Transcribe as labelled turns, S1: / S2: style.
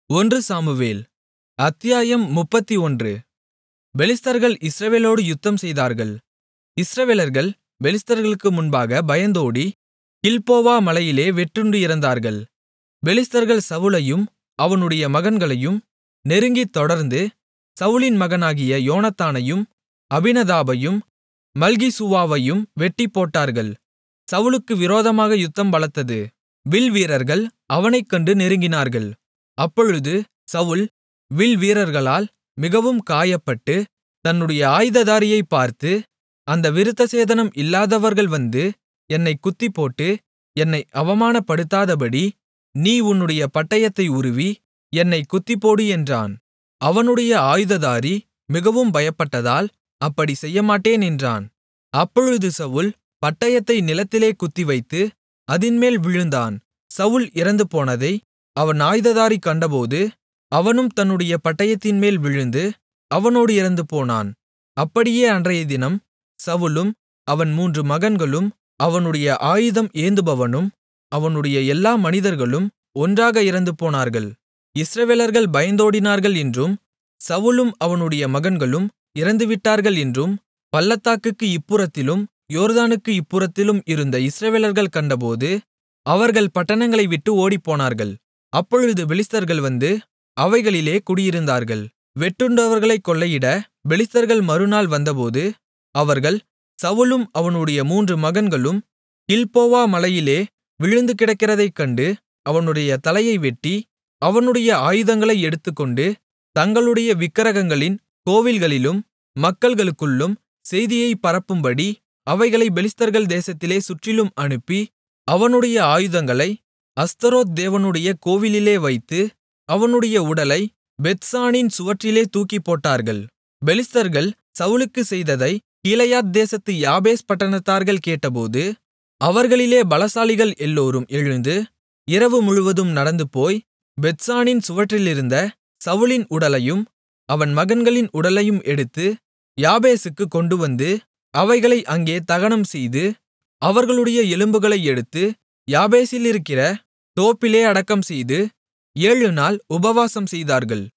S1: ஒன்று சாமுவேல் அத்தியாயம் முப்பத்தொன்று பெலிஸ்தர்கள் இஸ்ரவேலோடு யுத்தம்செய்தார்கள் இஸ்ரவேலர்கள் பெலிஸ்தர்களுக்கு முன்பாக பயந்தோடி கில்போவா மலையிலே வெட்டுண்டு இறந்தார்கள் பெலிஸ்தர்கள் சவுலையும் அவனுடைய மகன்களையும் நெருங்கித் தொடர்ந்து சவுலின் மகனாகிய யோனத்தானையும் அபினதாபையும் மல்கிசூவாவையும் வெட்டிப்போட்டார்கள் சவுலுக்கு விரோதமாக யுத்தம் பலத்தது வில்வீரர்கள் அவனைக் கண்டு நெருங்கினார்கள் அப்பொழுது சவுல் வில்வீரர்களால் மிகவும் காயப்பட்டு தன்னுடைய ஆயுததாரியைப் பார்த்து அந்த விருத்தசேதனம் இல்லாதவர்கள் வந்து என்னைக் குத்திப்போட்டு என்னை அவமானப்படுத்தாதபடி நீ உன்னுடைய பட்டயத்தை உருவி என்னைக் குத்திப்போடு என்றான் அவனுடைய ஆயுததாரி மிகவும் பயப்பட்டதால் அப்படிச் செய்யமாட்டேன் என்றான் அப்பொழுது சவுல் பட்டயத்தை நிலத்திலே குத்திவைத்து அதின்மேல் விழுந்தான் சவுல் இறந்துபோனதை அவன் ஆயுததாரி கண்டபோது அவனும் தன்னுடைய பட்டயத்தின்மேல் விழுந்து அவனோடு இறந்துபோனான் அப்படியே அன்றையதினம் சவுலும் அவன் மூன்று மகன்களும் அவனுடைய ஆயுதம் ஏந்துபவனும் அவனுடைய எல்லா மனிதர்களும் ஒன்றாக இறந்துபோனார்கள் இஸ்ரவேலர்கள் பயந்தோடினார்கள் என்றும் சவுலும் அவனுடைய மகன்களும் இறந்துவிட்டார்கள் என்றும் பள்ளத்தாக்குக்கு இப்புறத்திலும் யோர்தானுக்கு இப்புறத்திலும் இருந்த இஸ்ரவேலர்கள் கண்டபோது அவர்கள் பட்டணங்களை விட்டு ஓடிப்போனார்கள் அப்பொழுது பெலிஸ்தர்கள் வந்து அவைகளிலே குடியிருந்தார்கள் வெட்டுண்டவர்களைக் கொள்ளையிட பெலிஸ்தர்கள் மறுநாள் வந்தபோது அவர்கள் சவுலும் அவனுடைய மூன்று மகன்களும் கில்போவா மலையிலே விழுந்து கிடக்கிறதைக் கண்டு அவனுடைய தலையை வெட்டி அவனுடைய ஆயுதங்களை எடுத்துக்கொண்டு தங்களுடைய விக்கிரகங்களின் கோவில்களிலும் மக்கள்களுக்குள்ளும் செய்தியைப் பரப்பும்படி அவைகளை பெலிஸ்தர்கள் தேசத்திலே சுற்றிலும் அனுப்பி அவனுடைய ஆயுதங்களை அஸ்தரோத் தேவனுடைய கோவிலிலே வைத்து அவனுடைய உடலை பெத்சானின் சுவற்றிலே தூக்கிப்போட்டார்கள் பெலிஸ்தர்கள் சவுலுக்குச் செய்ததை கீலேயாத் தேசத்து யாபேஸ் பட்டணத்தார்கள் கேட்டபோது அவர்களிலே பலசாலிகள் எல்லோரும் எழுந்து இரவு முழுவதும் நடந்துபோய் பெத்சானின் சுவற்றிலிருந்த சவுலின் உடலையும் அவன் மகன்களின் உடலையும் எடுத்து யாபேசுக்குக் கொண்டுவந்து அவைகளை அங்கே தகனம்செய்து அவர்களுடைய எலும்புகளை எடுத்து யாபேசிலிருக்கிற தோப்பிலே அடக்கம்செய்து ஏழுநாள் உபவாசம் செய்தார்கள்